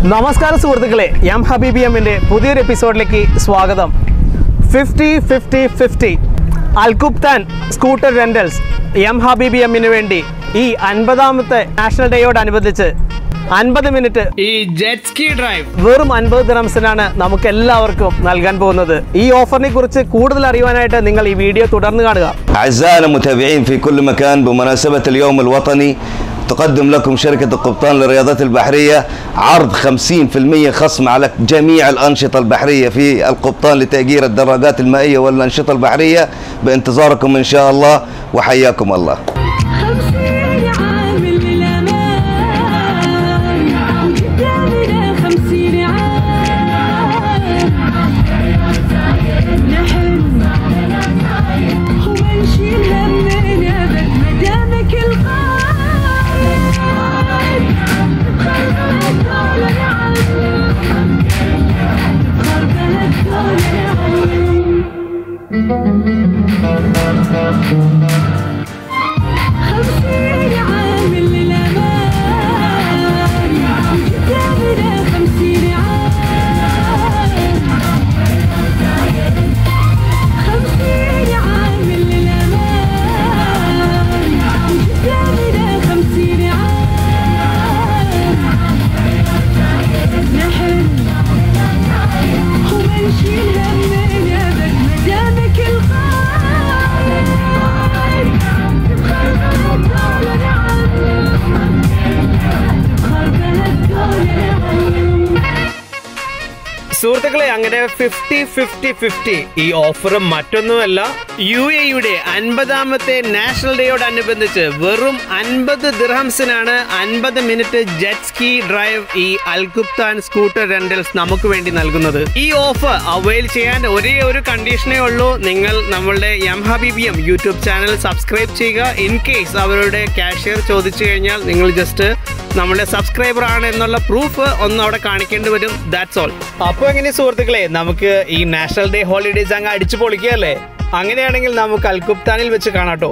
നമസ്കാരം സുഹൃത്തുക്കളെ എം ഹബീബി എമ്മിൻ്റെ പുതിയൊരു എപ്പിസോഡിലേക്ക് സ്വാഗതം ഫിഫ്റ്റി ഫിഫ്റ്റി ഫിഫ്റ്റി അൽകുപ്താൻ സ്കൂട്ടർ റെൻ്റൽസ് എം ഹബീബി എമ്മിന് വേണ്ടി ഈ അൻപതാമത്തെ നാഷണൽ ഡേയോടനുബന്ധിച്ച് അൻപത് മിനിറ്റ് ഈ ജെറ്റ് സ്കി ഡ്രൈവ് വെറും അൻപത് ദിറംസിനാണ് നമുക്ക് എല്ലാവർക്കും നൽകാൻ പോകുന്നത് ഈ ഓഫറിനെ കുറിച്ച് കൂടുതൽ അറിയുവാനായിട്ട് നിങ്ങൾ ഈ വീഡിയോ തുടർന്ന് കാണുക أعزائنا المتابعين في كل مكان بمناسبة اليوم الوطني تقدم لكم شركة القبطان للرياضات البحرية عرض 50% خصم على جميع الأنشطة البحرية في القبطان لتأجير الدراجات المائية والأنشطة البحرية بانتظاركم إن شاء الله وحياكم الله خمسين عام للأمان قدامنا خمسين عام نحن ونشيل همنا أبد مدامك القائد خربنا الدولة نعم خربنا الدولة نعم خمسين عام للأمان قدامنا خمسين عام خمسين عام للأمان قدامنا خمسين عام نحن ونشيل همنا بس مدامك القائد خربنا الدولة نعم خربنا الدولة نعم സുഹൃത്തുക്കളെ അങ്ങനെ ഫിഫ്റ്റി ഫിഫ്റ്റി ഫിഫ്റ്റി ഈ ഓഫർ മറ്റൊന്നുമല്ല യു എയുടെ അൻപതാമത്തെ നാഷണൽ ഡേയോടനുബന്ധിച്ച് വെറും അൻപത് ദിർഹംസിനാണ് അൻപത് മിനിറ്റ് ജെറ്റ് സ്കി ഡ്രൈവ് ഈ അൽകുപ്താൻ സ്കൂട്ടർ റെന്റൽസ് നമുക്ക് വേണ്ടി നൽകുന്നത് ഈ ഓഫർ അവൈൽ ചെയ്യാൻ ഒരേ ഒരു കണ്ടീഷനേ ഉള്ളൂ നിങ്ങൾ നമ്മളുടെ എം ഹബീബിയം യൂട്യൂബ് ചാനൽ സബ്സ്ക്രൈബ് ചെയ്യുക ഇൻ കേസ് അവരുടെ കാഷ്യർ ചോദിച്ചു കഴിഞ്ഞാൽ നിങ്ങൾ ജസ്റ്റ് നമ്മുടെ സബ്സ്ക്രൈബർ ആണ് എന്നുള്ള പ്രൂഫ് ഒന്ന് അവിടെ കാണിക്കേണ്ടി വരും ദാറ്റ്സ് ഓൾ അപ്പോൾ എങ്ങനെ സുഹൃത്തുക്കളെ നമുക്ക് ഈ നാഷണൽ ഡേ ഹോളിഡേസ് അങ്ങ് അടിച്ചു പൊളിക്കുകയല്ലേ അങ്ങനെയാണെങ്കിൽ നമുക്ക് അൽകുപ്താനിൽ വെച്ച് കാണാട്ടോ